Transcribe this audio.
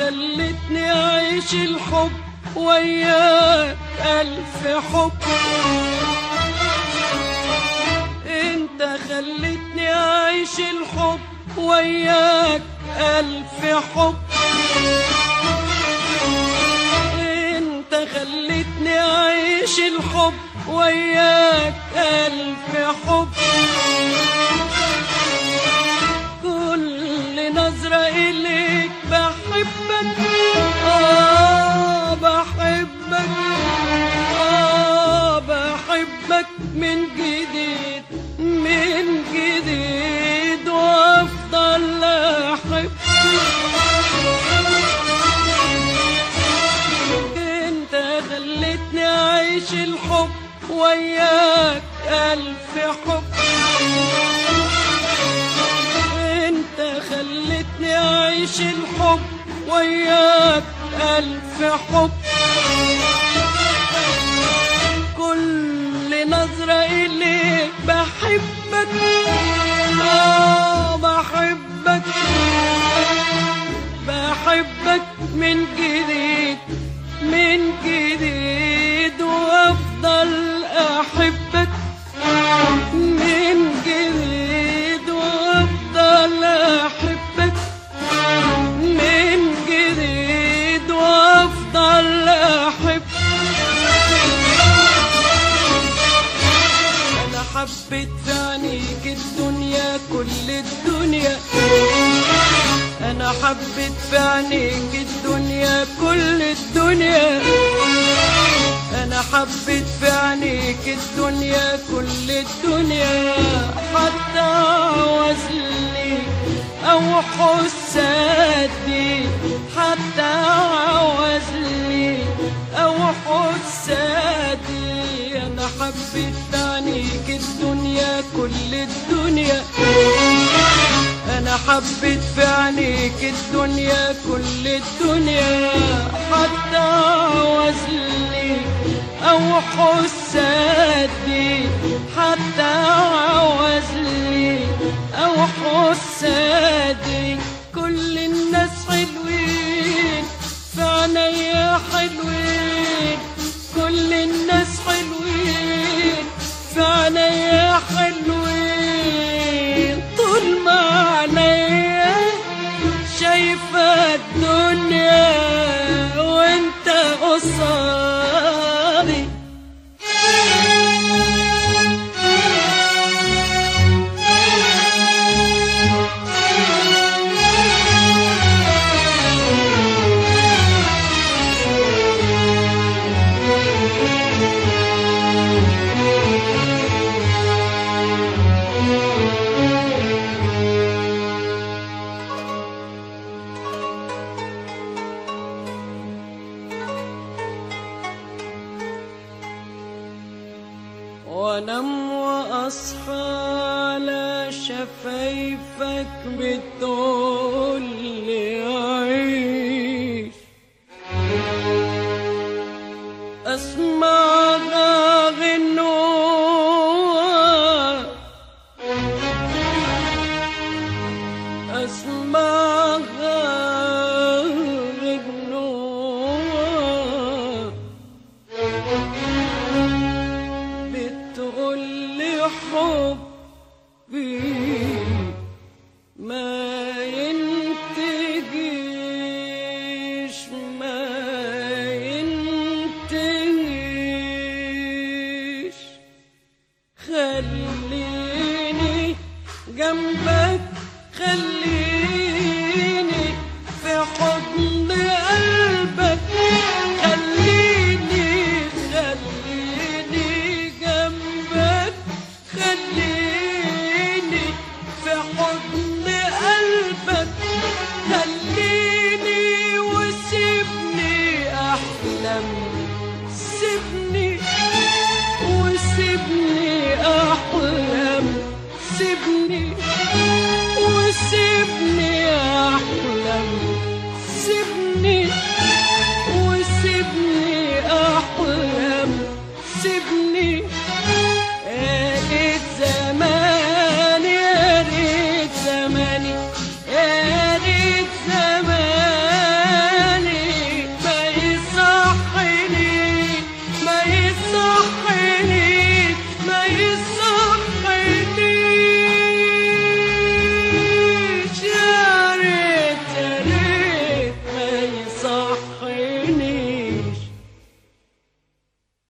خلتني أعيش الحب وياك ألف حب انت خلتني أعيش الحب وياك ألف حب انت خلتني أعيش الحب وياك ألف حب كل نظرة إليك بحبك آه بحبك آه بحبك من جديد من جديد وأفضل أحب انت خلتني أعيش الحب وياك ألف حب انت خلتني اعيش الحب وياك الف حب كل نظرة اليك بحبك اه بحبك بحبك من جديد من جديد وافضل احبك من جديد وافضل احبك من جديد وافضل احب انا حبيت في عينيك الدنيا كل الدنيا انا حبيت في عينيك الدنيا كل الدنيا انا حبيت في عينيك الدنيا كل الدنيا حتى عوزلي او حسادي حتى عوزلي او حسادي انا حبيت في عينيك الدنيا كل الدنيا انا حبيت في عينيك الدنيا كل الدنيا حتى وزلي او حسادي حتى وزلي او حسادي كل الناس حلوين في عينيا حلوين كل الناس حلوين في عينيا حلوين طول ما عينيا شايفة الدنيا وانت قصادي وانام واصحى على شفايفك بتقول